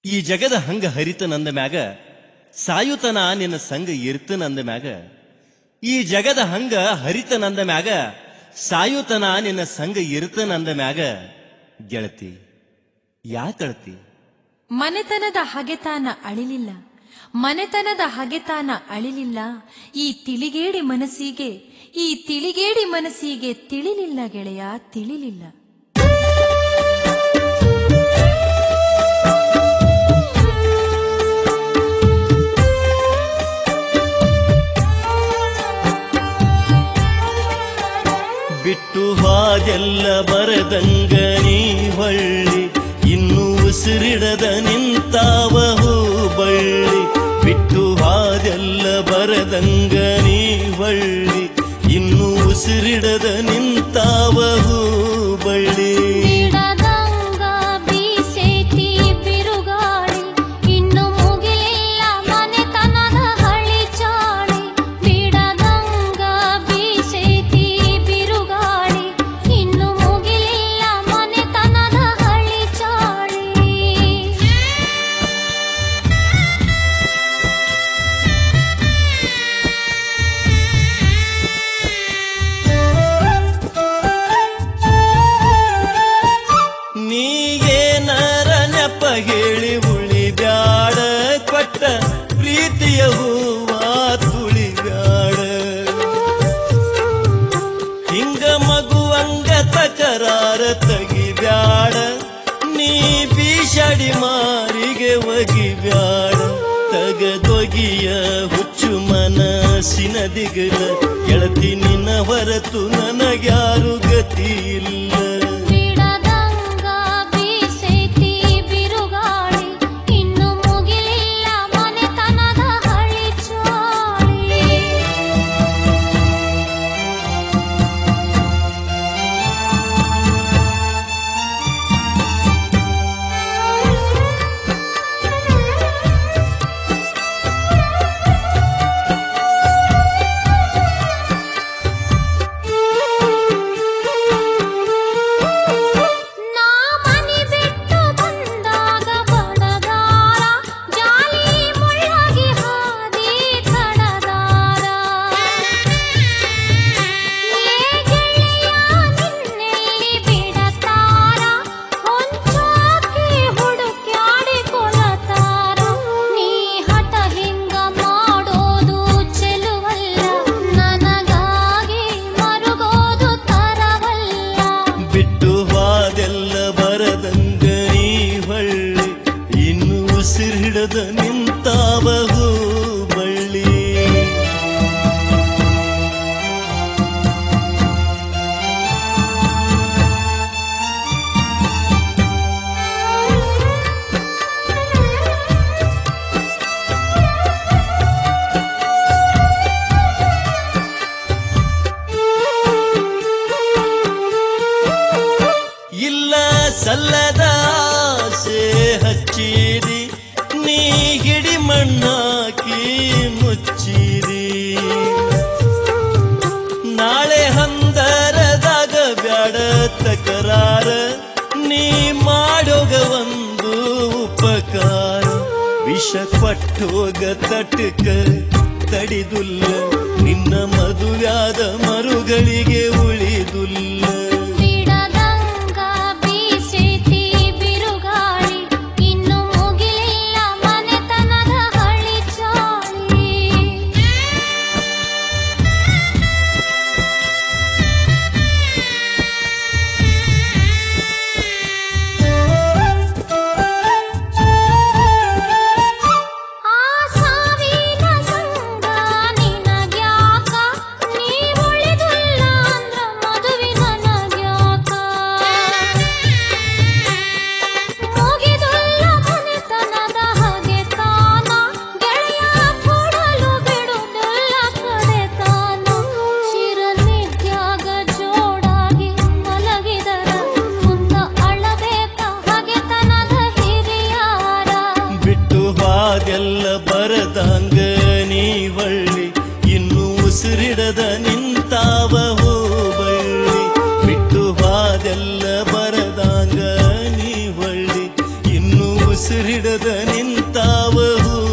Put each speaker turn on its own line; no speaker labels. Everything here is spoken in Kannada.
ಈ ಜಗದ ಹಂಗ ಹರಿತನಂದ ಮ್ಯಾಗ ಸಾಯುತನ ನಿನ್ನ ಸಂಗ ಇರ್ತನಂದ ಮ್ಯಾಗ ಈ ಜಗದ ಹಂಗ ಹರಿತನಂದ ಮ್ಯಾಗ ಸಾಯುತನ ನಿನ್ನ ಸಂಗ ಇರ್ತನಂದ ಮ್ಯಾಗ ಗೆಳತಿ ಯಾಕಳತಿ
ಮನೆತನದ ಹಗೆತಾನ ಅಳಿಲಿಲ್ಲ ಮನೆತನದ ಹಗೆತಾನ ಅಳಿಲಿಲ್ಲ ಈ ತಿಳಿಗೇಡಿ ಮನಸ್ಸಿಗೆ ಈ ತಿಳಿಗೇಡಿ ಮನಸ್ಸಿಗೆ ತಿಳಿಲಿಲ್ಲ ಗೆಳೆಯ ತಿಳಿಲಿಲ್ಲ
ಬಿಟ್ಟು ಹಾದೆಲ್ಲ ಬರದಂಗ ನೀ ಹೊಳ್ಳಿ ಇನ್ನು ಉಸಿರಿಡದ ನಿಂತಾವ ಬಳ್ಳಿ ಬಿಟ್ಟು ಹಾದೆಲ್ಲ ಬರದಂಗ ನೀ ಹೊಳ್ಳಿ ಇನ್ನು ಉಸಿರಿಡದ ನಿಂತಾವ ಬಳ್ಳಿ
ಬಿಡದಂಗ ಬೀಸೈತಿ ಬಿರುಗಾಳಿ ಇನ್ನು ಮುಗಿಲಿಲ್ಲ ಮನೆತನದ ಹಳಿ ಚಾಳಿ ಬಿಡದಂಗ ಬೀಸೈತಿ ಬಿರುಗಾಳಿ ಇನ್ನು ಮುಗಿಲಿಲ್ಲ ಮನೆತನದ ಹಳಿ ಚಾಳಿ
ನೀಗೇನರ ನೆಪ ಹೇಳಿ ಉಳಿ ಬ್ಯಾಡ ಕೊಟ್ಟ ಪ್ರೀತಿಯ ಹೂವ ತುಳಿ ಬ್ಯಾಡ ಹಿಂಗ ಮಗುವಂಗ ತಕರಾರ ತಗಿ ಬ್ಯಾಡ ನೀ ಬೀಷಡಿ ಮಾರಿಗೆ ಒಗಿ ಬ್ಯಾಡ ತಗದೊಗಿಯ ಹುಚ್ಚು ಮನಸ್ಸಿನ ದಿಗಲ ಗೆಳತಿ ನಿನ್ನ ಹೊರತು ನನಗ್ಯಾರು ಗತಿ ಇಲ್ಲ
ಬಿಡದಂಗ ಬೀಸೈತಿ ಬಿರುಗಾಳಿ ಇನ್ನು ಮುಗಿಲಿಲ್ಲ ಮನೆತನದ ಹಳಿ ಚಾಳಿ ನಾ ಮನೆ ಬಿಟ್ಟು ಬಂದಾಗ ಬಡದಾರ ಜಾಲಿ ಮುಳ್ಳಾಗಿ ಹಾದಿ ಕಡದಾರ ಏ ಗೆಳೆಯ ನಿನ್ನೆಲ್ಲಿ ಬಿಡತಾರ ಹೊಂಚಾಕಿ ಹುಡುಕ್ಯಾಡಿ ಕೊಲತಾರ ನೀ ಹಠ ಹಿಂಗ ಮಾಡೋದು ಚೆಲುವಲ್ಲ ನನಗಾಗಿ ಮರುಗೋದು ತರವಲ್ಲ
ಬಿಟ್ಟು ಹಾದೆಲ್ಲ ಬರದಂಗ ನೀ ಹೊಳ್ಳಿ ಇನ್ನು ಉಸಿರಿಡದ ನಿಂತಾವ ಬಳ್ಳಿ ಇಲ್ಲ ಸಲ್ಲದ ಆಸೆ ಹಚ್ಚಿರಿ ನೀ ಹಿಡಿ ಮಣ್ಣಾಕಿ ಮುಚ್ಚಿರಿ ನಾಳೆ ಹಂದರದಾಗ ಬ್ಯಾಡ ತಕರಾರ ನೀ ಮಾಡೋಗ ಒಂದು ಉಪಕಾರ ವಿಷ ಕೊಟ್ಟೋಗ ತಟಕ ತಡಿದುಲ್ಲ ನಿನ್ನ ಮದುವ್ಯಾದ ಮರುಗಳಿಗೆ ಉಳಿದುಲ್ಲ
ಬಿಡದಂಗ ಬೀಸೈತಿ ಬಿರುಗಾಳಿ ಇನ್ನು ಮುಗಿಲಿಲ್ಲ ಮನೆತನದ ಹಳಿ ಚಾಳಿ ಆ ಸಾವಿನ ಸಂಗ ನಿನಗ್ಯಾಕ ನೀ ಉಳಿದುಲ್ಲ ಅಂದ್ರ ಮದುವಿನ ನಗ್ಯಾಕ ಮುಗಿದುಲ್ಲ ಮನೆತನದ ಹಾಗೆ ತಾನ ಗೆಳೆಯ ಕೊಡಲು ಬಿಡುವುದಿಲ್ಲ ಕಡೆತಾನ ಶಿರನಿತ್ಯಾಗ ಜೋಡಾಗಿ ಮಲಗಿದರ ಮುಂದ ಅಳಬೇಕ ಹಾಗೆತನದ ಹಿರಿಯಾರ
ಬಿಟ್ಟು ಹಾಗೆಲ್ಲ ಬರದಂಗ ನೀ ಬಳ್ಳಿ ಇನ್ನು ಉಸಿರಿಡದ ನಿಂತಾವ ಬಳ್ಳಿ ಬಿಟ್ಟು ಹಾದೆಲ್ಲ ಬರದಂಗ ನೀ ಬಳ್ಳಿ ಇನ್ನು ಉಸಿರಿಡದ ನಿಂತಾವ ಹೂ